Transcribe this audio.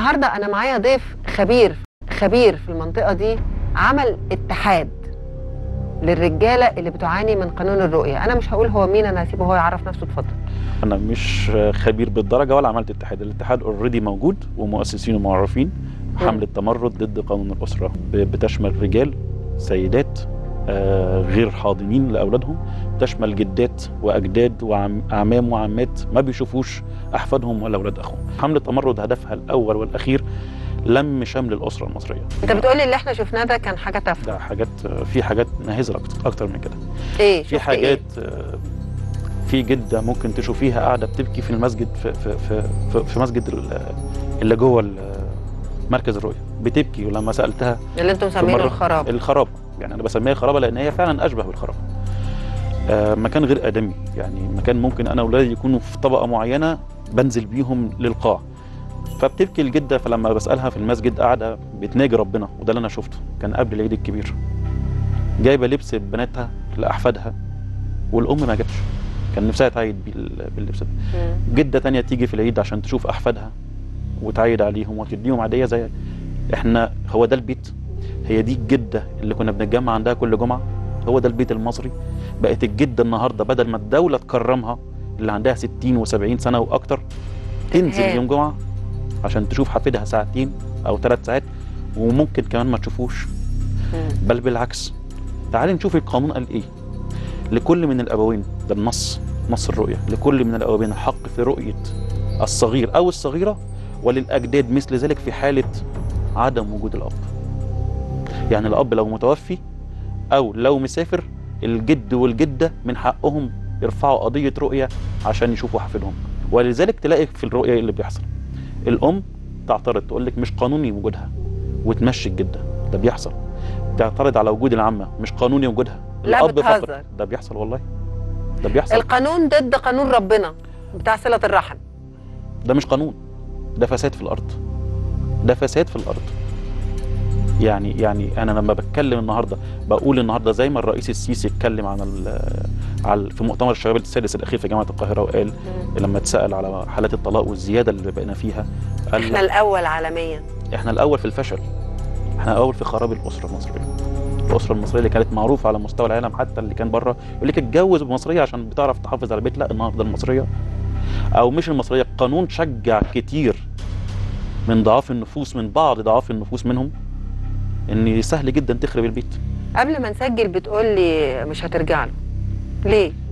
النهارده انا معايا ضيف خبير خبير في المنطقه دي عمل اتحاد للرجاله اللي بتعاني من قانون الرؤيه انا مش هقول هو مين انا هسيبه هو يعرف نفسه اتفضل انا مش خبير بالدرجه ولا عملت اتحاد الاتحاد اوريدي موجود ومؤسسينه معروفين حمله تمرد ضد قانون الاسره ب- بتشمل رجال سيدات آه، غير حاضنين لاولادهم تشمل جدات واجداد واعمام وعمات ما بيشوفوش احفادهم ولا اولاد اخوهم حمله تمرد هدفها الاول والاخير لم شمل الاسره المصريه انت بتقولي اللي احنا شفناه ده كان حاجه تافهه ده حاجات في حاجات ناهزه اكتر اكتر من كده ايه في شفت حاجات آه، في جده ممكن تشوفيها قاعده بتبكي في المسجد في في في, في, في مسجد ال- اللي جوه ال- مركز الرؤيه بتبكي ولما سالتها إيه؟ اللي انتم في مسمينه مرة الخراب الخراب يعني انا بسميها خرابه لان هي فعلا اشبه بالخراب آه مكان غير ادمي يعني مكان ممكن انا واولادي يكونوا في طبقه معينه بنزل بيهم للقاع فبتبكي الجده فلما بسالها في المسجد قاعده بتناجي ربنا وده اللي انا شفته كان قبل العيد الكبير جايبه لبس بناتها لاحفادها والام ما جاتش كان نفسها تعيد بال- باللبس ده مم. جده تانية تيجي في العيد عشان تشوف احفادها وتعيد عليهم وتديهم عاديه زي احنا هو ده البيت هي دي الجده اللي كنا بنتجمع عندها كل جمعه هو ده البيت المصري بقت الجده النهارده بدل ما الدوله تكرمها اللي عندها 60 و70 سنه واكتر تنزل تتهان. يوم جمعه عشان تشوف حفيدها ساعتين او ثلاث ساعات وممكن كمان ما تشوفوش مم. بل بالعكس تعالي نشوف القانون قال ايه لكل من الابوين ده النص نص الرؤيه لكل من الابوين الحق في رؤيه الصغير او الصغيره وللاجداد مثل ذلك في حاله عدم وجود الاب يعني الاب لو متوفي او لو مسافر الجد والجده من حقهم يرفعوا قضيه رؤيه عشان يشوفوا حفيدهم ولذلك تلاقي في الرؤيه إيه اللي بيحصل الام تعترض تقول لك مش قانوني وجودها وتمشي الجده ده بيحصل تعترض على وجود العمه مش قانوني وجودها لا الاب فقط بتهزر. ده بيحصل والله ده بيحصل القانون ضد قانون ربنا بتاع صله الرحم ده مش قانون ده فساد في الارض ده فساد في الارض يعني يعني انا لما بتكلم النهارده بقول النهارده زي ما الرئيس السيسي اتكلم عن ال على في مؤتمر الشباب السادس الاخير في جامعه القاهره وقال مم. لما اتسال على حالات الطلاق والزياده اللي بقينا فيها قال احنا لا، الاول عالميا احنا الاول في الفشل احنا الاول في خراب الاسره المصريه الاسره المصريه اللي كانت معروفه على مستوى العالم حتى اللي كان بره يقول لك اتجوز بمصريه عشان بتعرف تحافظ على البيت لا النهارده المصريه او مش المصريه القانون شجع كتير من ضعاف النفوس من بعض ضعاف النفوس منهم ان سهل جدا تخرب البيت قبل ما نسجل بتقول لي مش هترجع له ليه